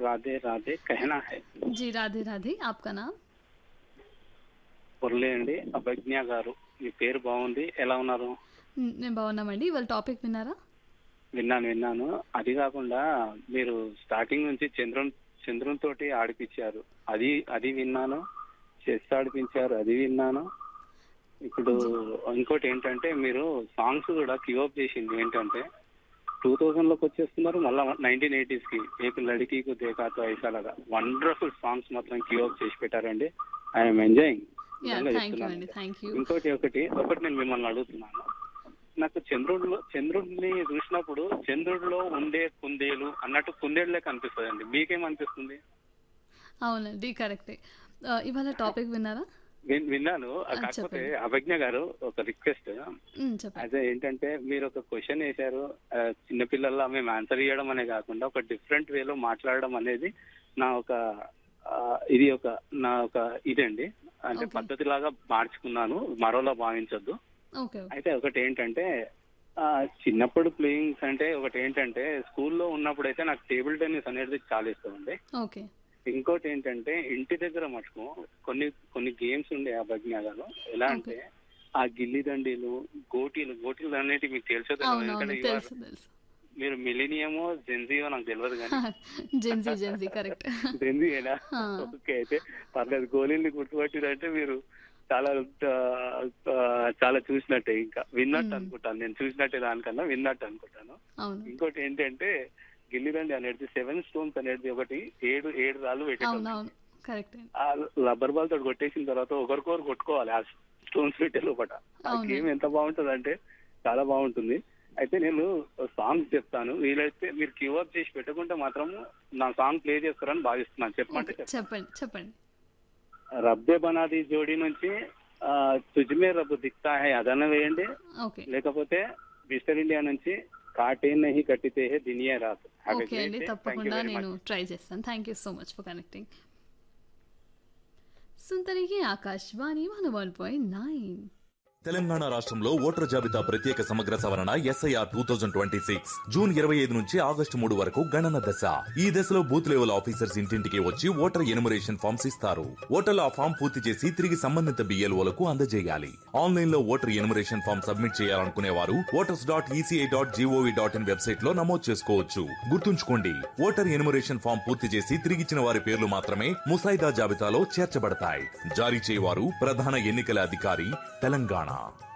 राधे राधे कहना है जी राधे राधे आपका नाम మురళి అండి అభిజ్ఞ గారు మీ పేరు బాగుంది ఎలా ఉన్నారు మ్, నేను బాగున్నామండి ఇవాళ టాపిక్ విన్నారా విన్నాను విన్నాను అది కాకుండా మీరు స్టార్టింగ్ నుంచి చంద్రుని చంద్రుని తోటి ఆడిపించారు అది అది విన్నాను చెస్ ఆడిపించారు అది విన్నాను ఇప్పుడు ఇంకోటి ఏంటంటే మీరు సాంగ్స్ కూడా క్యూఅప్ చేసింది ఏంటంటే టూ థౌజండ్ లోకి వచ్చేస్తున్నారు మళ్ళీ నైన్టీన్ ఎయిటీస్ కి ఏపీ లడికీకు దేకాతో ఐసాలాగా వండర్ఫుల్ సాంగ్స్ మాత్రం క్యూఅప్ చేసి పెట్టారండి I'm enjoying yeah thank you అండి థ్యాంక్ యూ ఇంకోటి ఒకటి ఒకటి నేను మిమ్మల్ని అడుగుతున్నాను నాకు చంద్రుడిలో చంద్రుడిని చూసినప్పుడు చంద్రుడిలో ఉండే కుందేలు అన్నట్టు కుందేళ్లే కనిపిస్తుంది అండి మీకేమనిపిస్తుంది అవునండి కరెక్టే ఆ, ఇవాళ టాపిక్ విన్నారా విన్- విన్నాను కాకపోతే చెప్పండి. అభిజ్ఞ గారు ఒక రిక్వెస్ట్ మ్, చెప్పండి అదే ఏంటంటే మీరు ఒక క్వశ్చన్ వేశారు ఆ, చిన్నపిల్లల్లా మేము ఆన్సర్ ఇవ్వడం అనే కాకుండా ఒక డిఫరెంట్ వేలో మాట్లాడడం అనేది నా ఒక ఆ, ఇది ఒక నా ఒక ఇదండి అంటే Okay. పద్ధతిలాగా మార్చుకున్నాను మరోలా భావించొద్దు ఓకే ఓకే అయితే ఒకటి ఏంటంటే ఆ, చిన్నప్పుడు ప్లేయింగ్స్ అంటే ఒకటి ఏంటంటే స్కూల్లో ఉన్నప్పుడు అయితే నాకు టేబుల్ టెన్నిస్ అనేది చాలా ఇష్టం అండి ఓకే ఇంకోటి ఏంటంటే ఇంటి దగ్గర మటుకు కొన్ని కొన్ని గేమ్స్ ఉండే ఆ భజ్ఞాగాలు ఎలా అంటే ఆ గిల్లి దండీలు గోటీలు గోటీలు అనేటివి మీకు తెలుసో తెలియదు అవునవును ఎందుకంటే you are- తెలుసు తెలుసు మీరు మిలీనియమో జెన్జియో నాకు తెలియదు కానీ జెన్సీ జెన్సీ కరెక్ట్ జెన్జియేనా ఆ. ఓకే అయితే పర్లేదు గోళీల్ని గుర్తుపట్టిరంటే మీరు చాలా ఆ, చాలా చూసినట్టే ఇంకా విన్నట్టు మ్మ్. అనుకుంటాను నేను చూసినట్టే దానికన్నా విన్నట్టు అనుకుంటాను అవును ఇంకోటి ఏంటంటే గిల్లిదండి అనేది సెవెన్ స్టోన్స్ అనేది ఒకటి ఏడు ఏడు రాళ్ళు పెట్టేటోళ్ళు అవునవును కరెక్ట్ అండి ఆ రబ్బర్ బాల్ తోటి కొట్టేసిన తర్వాత ఒకరికొకరు కొట్టుకోవాలి ఆ స్టోన్స్ పెట్టే లోపల ఆ అవును. గేమ్ ఎంత బాగుంటుంది అంటే చాలా బాగుంటుంది అయితే నేను సాంగ్స్ చెప్తాను వీలైతే మీరు క్యూఅప్ చేసి పెట్టుకుంటే మాత్రం నా సాంగ్ ప్లే చేస్తారని భావిస్తున్నాను చెప్పమంటే ఓకే చెప్పండి చెప్పండి రబ్బే బనాది జోడీ నుంచి ఆ, తుజ్మే రబ్బు దిక్తా హై అదన వేయండి ఓకే లేకపోతే మిస్టర్ ఇండియా నుంచి కాటే నహి కట్టితే హే దినియా రాదు Have a ఓకే great అండి day. Thank you తప్పకుండా very much. నేను ట్రై చేస్తాను thank you so much for connecting సుందరికి Akashvani one one point nine Telangana రాష్ట్రంలో ఓటర్ జాబితా ప్రత్యేక సమగ్ర సవరణ SIR two thousand twenty six June ఇరవై ఐదు నుంచి ఆగస్టు మూడు వరకు గణన దశ ఈ దశలో బూత్ లెవెల్ ఆఫీసర్స్ ఇంటింటికి వచ్చి ఓటర్ ఎనుమరేషన్ ఫామ్స్ ఇస్తారు ఓటర్లు ఆ ఫామ్ పూర్తి చేసి తిరిగి సంబంధిత బిఎల్ఓలకు అందజేయాలి ఆన్లైన్ లో ఓటర్ ఎనుమరేషన్ ఫామ్ సబ్మిట్ చేయాలనుకునే వారు voters dot ECI dot GOV dot in website లో నమోదు చేసుకోవచ్చు గుర్తుంచుకోండి ఓటర్ ఎనుమరేషన్ ఫామ్ పూర్తి చేసి తిరిగిచ్చిన వారి పేర్లు మాత్రమే ముసాయిదా జాబితాలో చేర్చబడతాయి జారీ చేయవారు ప్రధాన ఎన్నికల అధికారి తెలంగాణ